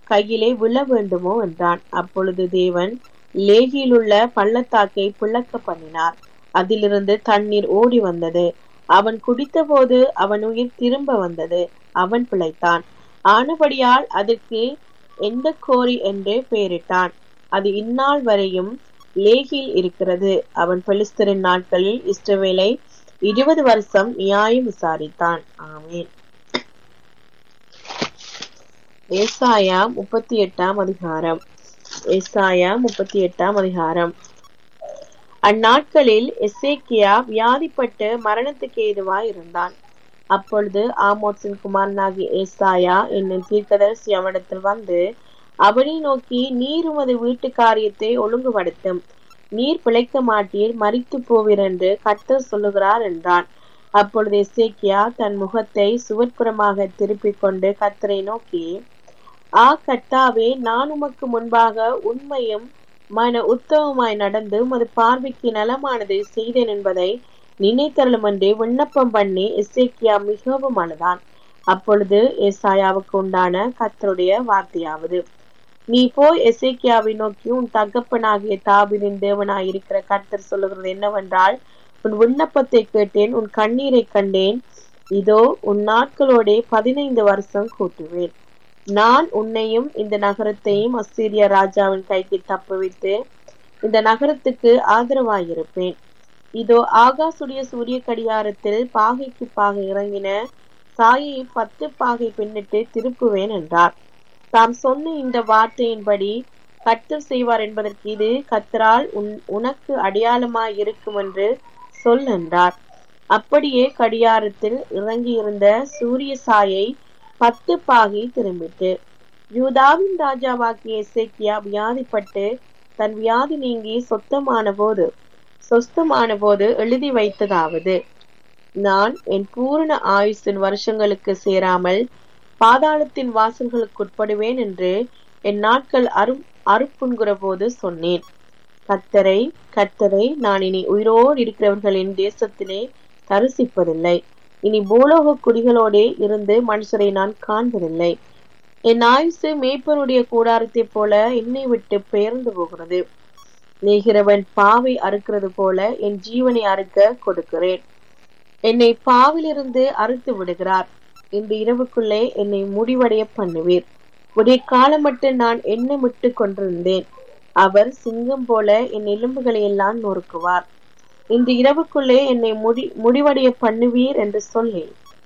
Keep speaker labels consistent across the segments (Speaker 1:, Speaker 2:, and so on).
Speaker 1: கையிலே விழ வேண்டுமோ என்றான் அப்பொழுது தேவன் லேகியிலுள்ள பள்ளத்தாக்கை பிளக்க பண்ணினார் அதிலிருந்து தண்ணீர் ஓடி வந்தது அவன் குடித்தபோது அவன் உயிர் திரும்ப வந்தது அவன் பிழைத்தான் ஆனபடியால் அதற்கு எந்த கோரி என்று பெயரிட்டான் அது இந்நாள் வரையும் லேகியில் இருக்கிறது அவன் பெலிஸ்தரின் நாட்களில் இஸ்ரவேலை இருபது வருஷம் நியாயம் விசாரித்தான் ஆமேன் ஏசாயா முப்பத்தி எட்டாம் அதிகாரம் ஏசாயா முப்பத்தி எட்டாம் அதிகாரம் அந்நாட்களில் எசேக்கியா வியாதிப்பட்டு மரணத்துக்கு ஏதுவாய் இருந்தான் அப்பொழுது ஆமோட்சின் குமாரனாகி ஏசாயா என்னும் தீர்க்கதரிசி அவனிடத்தில் வந்து அவனை நோக்கி நீர் உமது வீட்டு காரியத்தை ஒழுங்குபடுத்தும் நீர் பிழைக்க மாட்டீர் மறித்து போவீர் என்று கர்த்தர் சொல்லுகிறார் என்றான் அப்பொழுது எசேக்கியா தன் முகத்தை சுவர்புறமாக திருப்பிக் கொண்டு கர்த்தரை நோக்கி ஆ கர்த்தாவே நான் உமக்கு முன்பாக உண்மையும் மன உத்தவமாய் நடந்து உமது பார்வைக்கு நலமானதை செய்தேன் என்பதை நினைத்தருளும் என்று விண்ணப்பம் பண்ணி எசேக்கியா மிகவும் அழுதான் அப்பொழுது எசாயாவுக்கு உண்டான கர்த்தருடைய வார்த்தையாவது நீ போய் எசேக்கியாவை நோக்கி உன் தகப்பனாகிய தாபிரின் தேவனாய் இருக்கிற கர்த்தர் சொல்லுகிறது என்னவென்றால் உன் விண்ணப்பத்தை கேட்டேன் உன் கண்ணீரை கண்டேன் இதோ உன் நாட்களோடே பதினைந்து வருஷம் கூட்டுவேன் நான் உன்னையும் இந்த நகரத்தையும் அஸ்சீரிய ராஜாவின் கைக்கு தப்புவித்து இந்த நகரத்துக்கு ஆதரவாயிருப்பேன் இதோ ஆகாசுடைய சூரிய கடிகாரத்தில் பாகைக்கு பாகை இறங்கின சாயை பத்து பாகை பின்னிட்டு திருப்புவேன் என்றார் தாம் சொன்ன இந்த வார்த்தையின்படி கர்த்தர் செய்வார் என்பதற்கு இது கத்தரால் உன் உனக்கு அடையாளமாய் இருக்கும் என்று சொல் என்றார் அப்படியே கடியாரத்தில் இறங்கியிருந்த சூரிய சாயை பத்து பாகை திரும்பிட்டு யூதாவின் ராஜாவாகிய எசேக்கியா வியாதிப்பட்டு தன் வியாதி நீங்கி சொத்தமான போது சொஸ்தமான போது எழுதி வைத்ததாவது நான் என் பூரண ஆயுசின் வருஷங்களுக்கு சேராமல் பாதாளத்தின் வாசல்களுக்கு உட்படுவேன் என்று என் நாட்கள் அரு அறுப்புண்கிற போது சொன்னேன் கத்தரை கத்தரை நான் இனி உயிரோடு இருக்கிறவர்களின் தேசத்திலே தரிசிப்பதில்லை இனி பூலோக குடிகளோடே இருந்து மனுஷரை நான் காண்பதில்லை என் ஆயுசு மேய்ப்பனுடைய கூடாரத்தை போல என்னை விட்டு பெயர்ந்து போகிறது நெய்கிறவன் பாவை அறுக்கிறது போல என் ஜீவனை அறுக்க கொடுக்கிறேன் என்னை பாவிலிருந்து அறுத்து விடுகிறார் இந்த இரவுக்குள்ளே என்னை முடிவடைய பண்ணுவீர் உடைய காலம் மட்டும் நான் எண்ணமிட்டு கொண்டிருந்தேன் அவர் சிங்கம் போல என் எலும்புகளை எல்லாம் நொறுக்குவார் இந்த இரவுக்குள்ளே என்னை முடி முடிவடைய பண்ணுவீர் என்று சொல்லி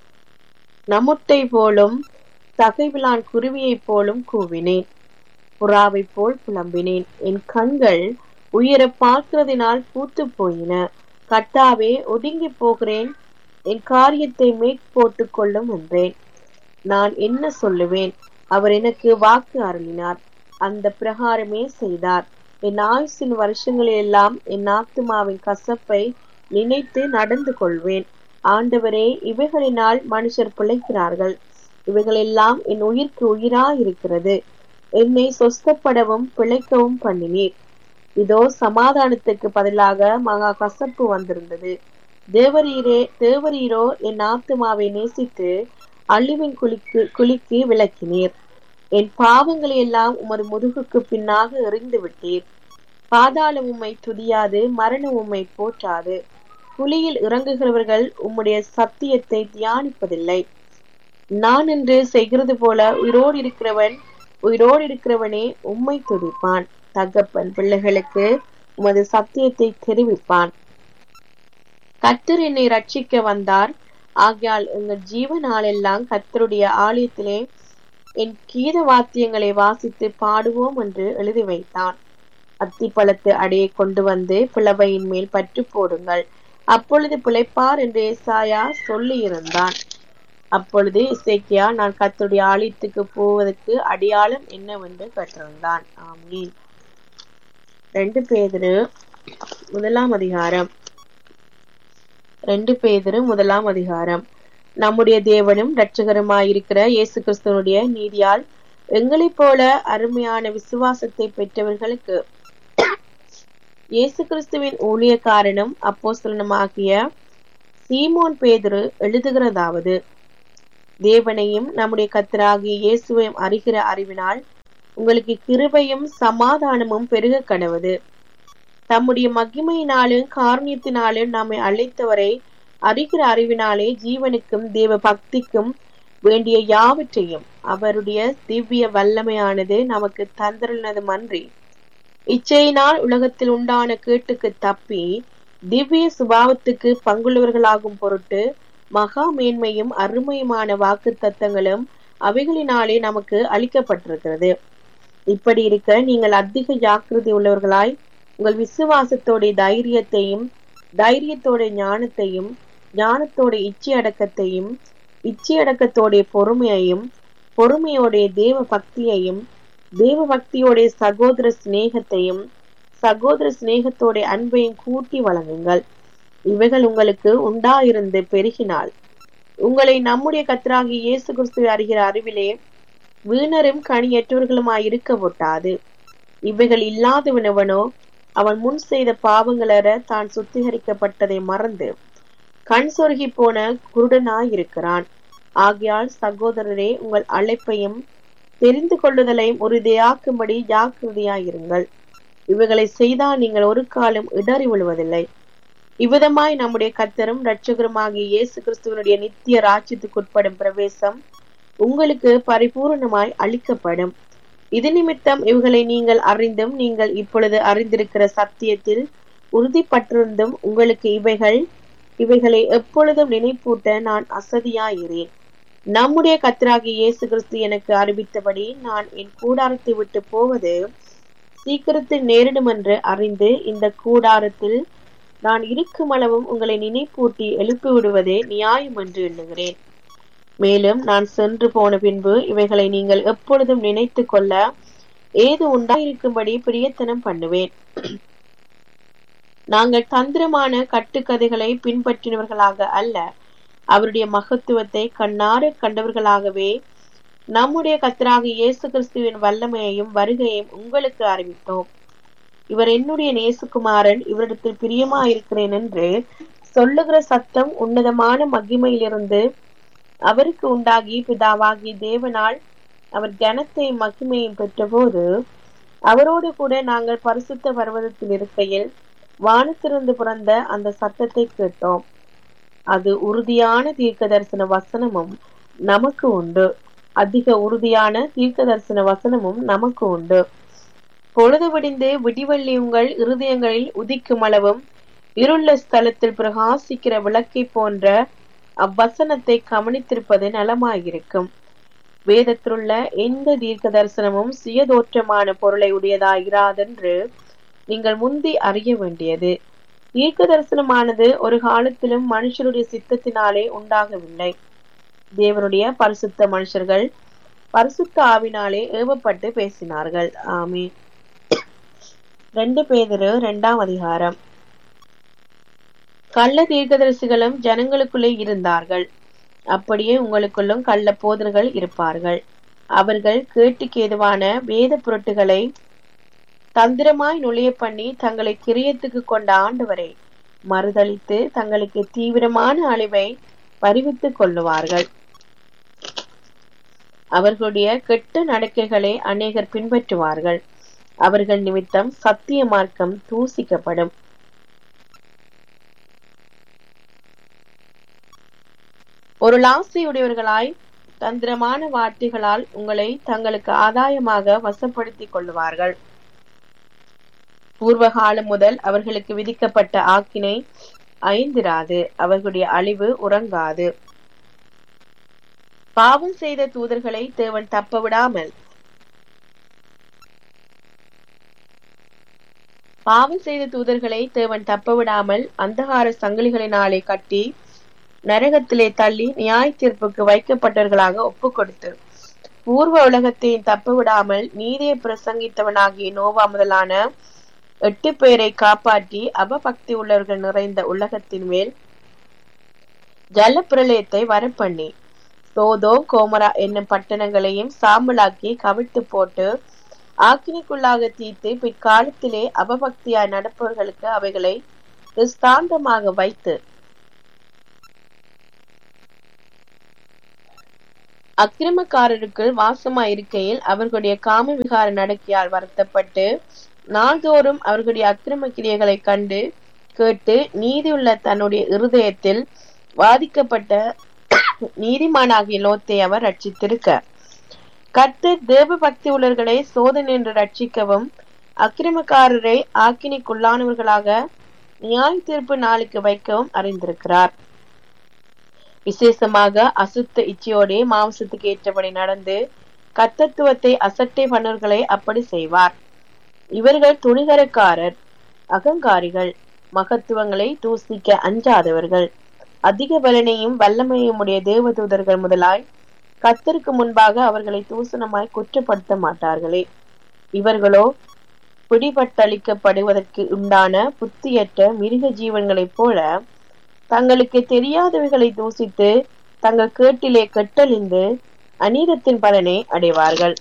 Speaker 1: நமுட்டை போலும் தகைவிலான் குருவியைப் போலும் கூவினேன் புறாவைப் போல் புலம்பினேன் என் கண்கள் உயர பார்க்கிறதினால் பூத்து போயின கட்டாவே ஒதுங்கி போகிறேன் என் காரியத்தை மேற் போட்டுக் கொள்ளும் என்றேன் நான் என்ன சொல்லுவேன் அவர் எனக்கு வாக்கு அருளினார் அந்த பிரகாரமே செய்தார் என் ஆயுசின் வருஷங்களெல்லாம் என் ஆத்துமாவின் கசப்பை நினைத்து நடந்து கொள்வேன் ஆண்டவரே இவைகளினால் மனுஷர் பிழைக்கிறார்கள் இவைகளெல்லாம் என் உயிர்க்கு உயிரா இருக்கிறது என்னை சொஸ்தப்படவும் பிழைக்கவும் பண்ணினீர் இதோ சமாதானத்துக்கு பதிலாக மகா கசப்பு வந்திருந்தது தேவரீரே தேவரீரோ என் ஆத்துமாவை நேசித்து அழிவின் குளிக்கு குளிக்கு விளக்கினீர் என் பாவங்களை எல்லாம் உமது முதுகுக்கு பின்னாக எறிந்து விட்டீர் பாதாளம் உம்மை துதியாது மரணம் உம்மை போற்றாது குழியில் இறங்குகிறவர்கள் உம்முடைய சத்தியத்தை தியானிப்பதில்லை நான் என்று செய்கிறது போல உயிரோடு இருக்கிறவன் உயிரோடு இருக்கிறவனே உம்மை துதிப்பான் தகப்பன் பிள்ளைகளுக்கு உமது சத்தியத்தை தெரிவிப்பான் கத்தர் என்னை ரட்சிக்க வந்தார் ஆகையால் எங்கள் ஜீவ நாளெல்லாம் கத்தருடைய ஆலயத்திலே என் கீத வாத்தியங்களை வாசித்து பாடுவோம் என்று எழுதி வைத்தான் அத்திப்பழத்து அடையை கொண்டு வந்து பிளவையின் மேல் பற்று போடுங்கள் அப்பொழுது பிழைப்பார் என்று ஏசாயா சொல்லி இருந்தான் அப்பொழுது இசைக்கியா நான் கத்தருடைய ஆலயத்துக்கு போவதற்கு அடையாளம் என்னவென்று கற்றிருந்தான் ஆமீன் ரெண்டு பேதிரு முதலாம் அதிகாரம் ரெண்டு பேதிரு முதலாம் அதிகாரம் நம்முடைய தேவனும் இரட்சகருமாயிருக்கிற இயேசு கிறிஸ்துவனுடைய நீதியால் எங்களைப் போல அருமையான விசுவாசத்தை பெற்றவர்களுக்கு இயேசு கிறிஸ்துவின் ஊழியக்காரனும் அப்போஸ்தலனுமாகிய சீமோன் பேதுரு எழுதுகிறதாவது தேவனையும் நம்முடைய கத்தராகிய இயேசுவையும் அறிகிற அறிவினால் உங்களுக்கு கிருபையும் சமாதானமும் பெருக கடவுது தம்முடைய மகிமையினாலும் காரணியத்தினாலும் நம்மை அழைத்தவரை அறிகிற அறிவினாலே ஜீவனுக்கும் தேவ பக்திக்கும் வேண்டிய யாவற்றையும் அவருடைய திவ்ய வல்லமையானது நமக்கு தந்திருந்ததும் அன்றி இச்சையினால் உலகத்தில் உண்டான கேட்டுக்கு தப்பி திவ்ய சுபாவத்துக்கு பங்குள்ளவர்களாகும் பொருட்டு மகா மேன்மையும் அருமையுமான வாக்கு தத்தங்களும் அவைகளினாலே நமக்கு அளிக்கப்பட்டிருக்கிறது இப்படி இருக்க நீங்கள் அதிக ஜாக்கிரதை உள்ளவர்களாய் உங்கள் விசுவாசத்தோட தைரியத்தையும் தைரியத்தோட ஞானத்தையும் ஞானத்தோட இச்சை அடக்கத்தையும் இச்சை அடக்கத்தோடைய பொறுமையையும் பொறுமையோடைய தேவ பக்தியையும் தேவ பக்தியோட சகோதர சிநேகத்தையும் சகோதர சிநேகத்தோட அன்பையும் கூட்டி வழங்குங்கள் இவைகள் உங்களுக்கு உண்டாயிருந்து பெருகினால் உங்களை நம்முடைய கத்தராகி இயேசு கிறிஸ்துவை அறிகிற அறிவிலே வீணரும் கனியற்றவர்களுமாய் இருக்க ஒட்டாது இவைகள் இல்லாதவனவனோ அவன் முன் செய்த பாவங்களற தான் சுத்திகரிக்கப்பட்டதை மறந்து கண் சொருகி போன குருடனாயிருக்கிறான் ஆகையால் சகோதரரே உங்கள் அழைப்பையும் தெரிந்து கொள்ளுதலையும் உறுதியாக்கும்படி ஜாக்கிரதையாயிருங்கள் இவைகளை செய்தால் நீங்கள் ஒரு காலம் இடறி விழுவதில்லை இவ்விதமாய் நம்முடைய கத்தரும் இரட்சகருமாகிய இயேசு கிறிஸ்துவனுடைய நித்திய ராஜ்யத்துக்குட்படும் பிரவேசம் உங்களுக்கு பரிபூர்ணமாய் அளிக்கப்படும் இது நிமித்தம் இவைகளை நீங்கள் அறிந்தும் நீங்கள் இப்பொழுது அறிந்திருக்கிற சத்தியத்தில் உறுதிப்பட்டிருந்தும் உங்களுக்கு இவைகள் இவைகளை எப்பொழுதும் நினைப்பூட்ட நான் அசதியாயிரேன் நம்முடைய கத்தராகிய இயேசு கிறிஸ்து எனக்கு அறிவித்தபடி நான் என் கூடாரத்தை விட்டு போவது சீக்கிரத்தில் நேரிடும் என்று அறிந்து இந்த கூடாரத்தில் நான் இருக்கும் அளவும் உங்களை நினைப்பூட்டி எழுப்பி விடுவதே நியாயம் என்று எண்ணுகிறேன் மேலும் நான் சென்று போன பின்பு இவைகளை நீங்கள் எப்பொழுதும் நினைத்து கொள்ள ஏது உண்டாயிருக்கும்படி பிரியத்தனம் பண்ணுவேன் நாங்கள் தந்திரமான கட்டுக்கதைகளை பின்பற்றினவர்களாக அல்ல அவருடைய மகத்துவத்தை கண்ணார கண்டவர்களாகவே நம்முடைய கத்தராக இயேசு கிறிஸ்துவின் வல்லமையையும் வருகையையும் உங்களுக்கு அறிவித்தோம் இவர் என்னுடைய நேசுகுமாரன் இவரிடத்தில் பிரியமாயிருக்கிறேன் என்று சொல்லுகிற சத்தம் உன்னதமான மகிமையிலிருந்து அவருக்கு உண்டாகி பிதாவாகி தேவனால் அவர் கனத்தை மகிமையும் பெற்றபோது அவரோடு கூட நாங்கள் பரிசுத்த பர்வதத்தில் இருக்கையில் வானத்திலிருந்து பிறந்த அந்த சத்தத்தை கேட்டோம் அது உறுதியான தீர்க்க தரிசன வசனமும் நமக்கு உண்டு அதிக உறுதியான தீர்க்க தரிசன வசனமும் நமக்கு உண்டு பொழுது விடிந்து விடிவெள்ளி உங்கள் இருதயங்களில் உதிக்கும் அளவும் இருள்ள ஸ்தலத்தில் பிரகாசிக்கிற விளக்கை போன்ற அவ்வசனத்தை கவனித்திருப்பது நலமாயிருக்கும் வேதத்திலுள்ள எந்த தீர்க்க தரிசனமும் சுயதோற்றமான பொருளை உடையதாயிராதென்று நீங்கள் முந்தி அறிய வேண்டியது தீர்க்க தரிசனமானது ஒரு காலத்திலும் மனுஷருடைய சித்தத்தினாலே உண்டாகவில்லை தேவனுடைய பரிசுத்த மனுஷர்கள் பரிசுத்த ஆவினாலே ஏவப்பட்டு பேசினார்கள் ஆமே ரெண்டு பேதரு இரண்டாம் அதிகாரம் கள்ள தீர்க்கதரிசிகளும் ஜனங்களுக்குள்ளே இருந்தார்கள் அப்படியே உங்களுக்குள்ளும் கள்ள போதர்கள் இருப்பார்கள் அவர்கள் கேட்டுக்கு ஏதுவான வேத பொருட்டுகளை தந்திரமாய் நுழைய பண்ணி தங்களை கிரியத்துக்கு கொண்ட ஆண்டவரை மறுதளித்து தங்களுக்கு தீவிரமான அழிவை பறிவித்துக் கொள்ளுவார்கள் அவர்களுடைய கெட்ட நடக்கைகளை அநேகர் பின்பற்றுவார்கள் அவர்கள் நிமித்தம் சத்திய மார்க்கம் தூசிக்கப்படும் ஒரு லாசையுடையவர்களாய் தந்திரமான வார்த்தைகளால் உங்களை தங்களுக்கு ஆதாயமாக வசப்படுத்திக் கொள்ளுவார்கள் பூர்வகாலம் முதல் அவர்களுக்கு விதிக்கப்பட்ட ஆக்கினை ஐந்திராது அவர்களுடைய அழிவு உறங்காது பாவம் செய்த தூதர்களை தேவன் தப்ப விடாமல் பாவம் செய்த தூதர்களை தேவன் தப்ப விடாமல் அந்தகார சங்கிலிகளினாலே கட்டி நரகத்திலே தள்ளி நியாய தீர்ப்புக்கு வைக்கப்பட்டவர்களாக ஒப்பு கொடுத்து பூர்வ உலகத்தையும் தப்ப விடாமல் நீதியை பிரசங்கித்தவனாகிய நோவா முதலான எட்டு பேரை காப்பாற்றி அபபக்தி உள்ளவர்கள் நிறைந்த உலகத்தின் மேல் ஜல பிரளயத்தை வரப்பண்ணி சோதோ கோமரா என்னும் பட்டணங்களையும் சாம்பலாக்கி கவிழ்த்து போட்டு ஆக்கினிக்குள்ளாக தீர்த்து பிற்காலத்திலே அபபக்தியாய் நடப்பவர்களுக்கு அவைகளை திஸ்தாந்தமாக வைத்து அக்கிரமக்காரருக்குள் வாசமாயிருக்கையில் அவர்களுடைய காம விகார நடக்கையால் வருத்தப்பட்டு நாள்தோறும் அவர்களுடைய அக்கிரம கிரியைகளை கண்டு கேட்டு நீதியுள்ள தன்னுடைய இருதயத்தில் வாதிக்கப்பட்ட நீதிமானாகிய லோத்தை அவர் ரட்சித்திருக்க கர்த்தர் தேவ பக்தி உள்ளவர்களை சோதனை என்று ரட்சிக்கவும் அக்கிரமக்காரரை ஆக்கினைக்குள்ளானவர்களாக நியாய தீர்ப்பு நாளுக்கு வைக்கவும் அறிந்திருக்கிறார் விசேஷமாக அசுத்த இச்சையோடே மாംസத்துக்கு ஏற்றபடி நடந்து கத்தத்துவத்தை அசட்டை பண்ணவர்களை அப்படி செய்வார் இவர்கள் துணிகரக்காரர் அகங்காரிகள் மகத்துவங்களை தூசிக்க அஞ்சாதவர்கள் அதிக பலனையும் வல்லமையும் உடைய தேவதூதர்கள் முதலாய் கத்தருக்கு முன்பாக அவர்களை தூசணமாய் குற்றப்படுத்த மாட்டார்களே இவர்களோ பிடிபட்டளிக்கப்படுவதற்கு உண்டான புத்தியற்ற மிருக ஜீவன்களைப் போல தங்களுக்கு தெரியாதவைகளை தூசித்து தங்கள் கேட்டிலே கெட்டழிந்து அநீதத்தின் பலனை அடைவார்கள்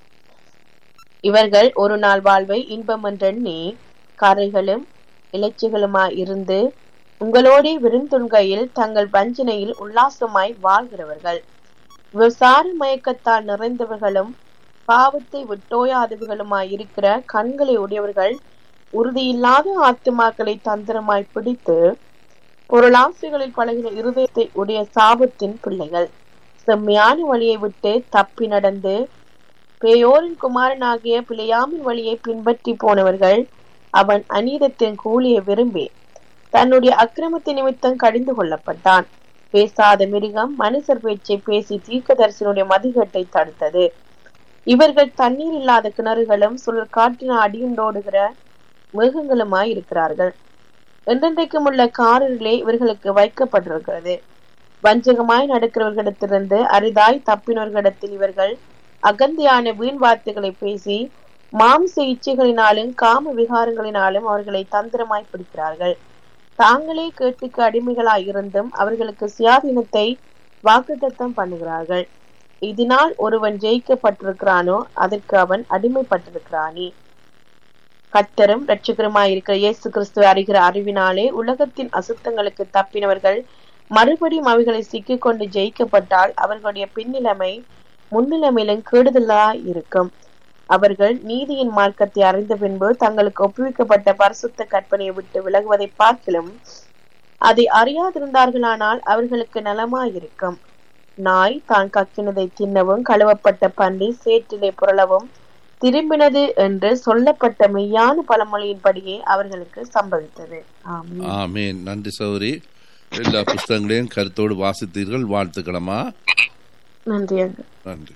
Speaker 1: இவர்கள் ஒரு நாள் வாழ்வை இன்பம் என்றெண்ணி கரைகளும் இலைச்சிகளுமாய் இருந்து உங்களோடே விருந்துண்கையில் தங்கள் வஞ்சனையில் உல்லாசமாய் வாழ்கிறவர்கள் விசார மயக்கத்தால் நிறைந்தவர்களும் பாவத்தை விட்டோயாதவர்களுமாய் இருக்கிற கண்களை உடையவர்கள் உறுதியில்லாத ஆத்துமாக்களை தந்திரமாய் பிடித்து பொருளாசைகளில் பழகின இருதயத்தை உடைய சாபத்தின் பிள்ளைகள் செம்மையான வழியை விட்டு தப்பி நடந்து பேயோரின் குமாரனாகிய பிழையாமின் வழியை பின்பற்றி போனவர்கள் அவன் அநீதத்தின் கூலியை விரும்பி தன்னுடைய அக்கிரமத்தின் நிமித்தம் கடிந்து கொள்ளப்பட்டான் பேசாத மிருகம் மனுஷர் பேச்சை பேசி தீர்க்கதரிசனுடைய மதிகட்டை தடுத்தது இவர்கள் தண்ணீர் இல்லாத கிணறுகளும் சுழல் காற்றின அடியுண்டோடுகிற மிருகங்களுமாய் இருக்கிறார்கள் என்றென்றைக்கும் உள்ள காரிலே இவர்களுக்கு வைக்கப்பட்டிருக்கிறது வஞ்சகமாய் நடக்கிறவர்களிடத்திலிருந்து அரிதாய் தப்பினவர்களிடத்தில் இவர்கள் அகந்தியான வீண் வார்த்தைகளை பேசி மாம்ச இச்சைகளினாலும் காம விகாரங்களினாலும் அவர்களை தந்திரமாய் பிடிக்கிறார்கள் தாங்களே கேட்டுக்கு அடிமைகளாய் இருந்தும் அவர்களுக்கு சுயாதீனத்தை வாக்குத்தத்தம் பண்ணுகிறார்கள் இதனால் ஒருவன் ஜெயிக்கப்பட்டிருக்கிறானோ அதற்கு அவன் அடிமைப்பட்டிருக்கிறானே கத்தரும் இரட்சகருமாயிருக்கிற இயேசு கிறிஸ்துவை அறிகிற அறிவினாலே உலகத்தின் அசுத்தங்களுக்கு தப்பினவர்கள் மறுபடியும் அவைகளை சிக்கிக்கொண்டு ஜெயிக்கப்பட்டால் அவர்களுடைய பின்னிலைமை முன்னிலைமையிலும் கேடுதலாய் இருக்கும் அவர்கள் நீதியின் மார்க்கத்தை அறிந்த பின்பு தங்களுக்கு ஒப்புவிக்கப்பட்ட பரிசுத்த கற்பனையை விட்டு விலகுவதை பார்க்கிலும் அதை அறியாதிருந்தார்களானால் அவர்களுக்கு நலமாயிருக்கும் நாய் தான் கக்கினதை தின்னவும் கழுவப்பட்ட பன்றி சேற்றிலே புரளவும் திரும்பினது என்று சொல்லப்பட்ட மெய்யான பழமொழியின்படியே அவர்களுக்கு சம்பவித்தது ஆமென்
Speaker 2: ஆமேன் நன்றி சௌரி எல்லா புஸ்தகங்களையும் கருத்தோடு வாசித்தீர்கள் வாழ்த்துக்களமா
Speaker 1: நன்றி அங்கு
Speaker 2: நன்றி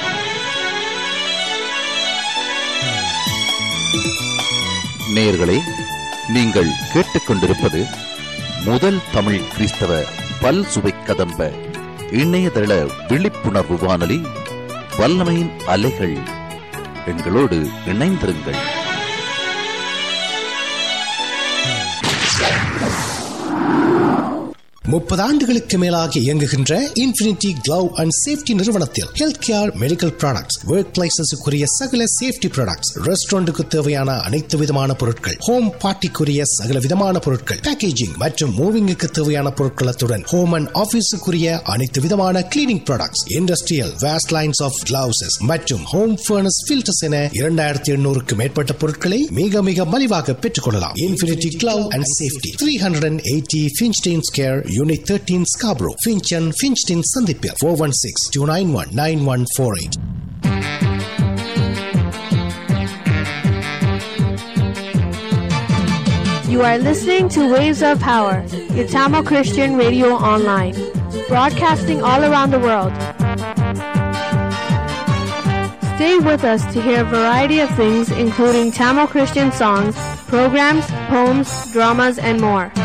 Speaker 3: நேயர்களே நீங்கள் கேட்டுக்கொண்டிருப்பது முதல் தமிழ் கிறிஸ்தவ பல் சுவை கதம்ப இணையதள விழிப்புணர்வு வானொலி வல்லமையின் அலைகள் எங்களோடு இணைந்திருங்கள்
Speaker 4: முப்பது ஆண்டுகளுக்கு மேலாக இயங்குகின்ற இன்ஃபினிட்டி கிளவ் அண்ட் சேஃப்டி நிறுவனத்தில் health care medical products work பிளேசஸுக்குரிய சகல சேஃப்டி ப்ராடக்ட்ஸ் ரெஸ்டாரண்ட்டுக்கு தேவையான அனைத்து விதமான பொருட்கள் ஹோம் பார்ட்டிக்குரிய சகல விதமான பொருட்கள் பேக்கேஜிங் மற்றும் மூவிங்குக்கு தேவையான பொருட்களத்துடன் ஹோம் அண்ட் ஆபீஸுக்குரிய அனைத்து விதமான cleaning products industrial waste lines of gloves மற்றும் ஹோம் ஃபர்னஸ் ஃபில்டர்ஸ் என இரண்டாயிரத்தி எண்ணூறுக்கு மேற்பட்ட பொருட்களை மிக மிக மலிவாக பெற்றுக்கொள்ளலாம் infinity glove and safety three hundred and eighty Finchdene square unit thirteen Scarborough Finch and Finchdene சந்திப்பில் four one six two nine one nine one four eight
Speaker 5: You are listening to Waves of Power, your Tamil Christian radio online, broadcasting all around the world. Stay with us to hear a variety of things, including Tamil Christian songs, programs, poems, dramas, and more.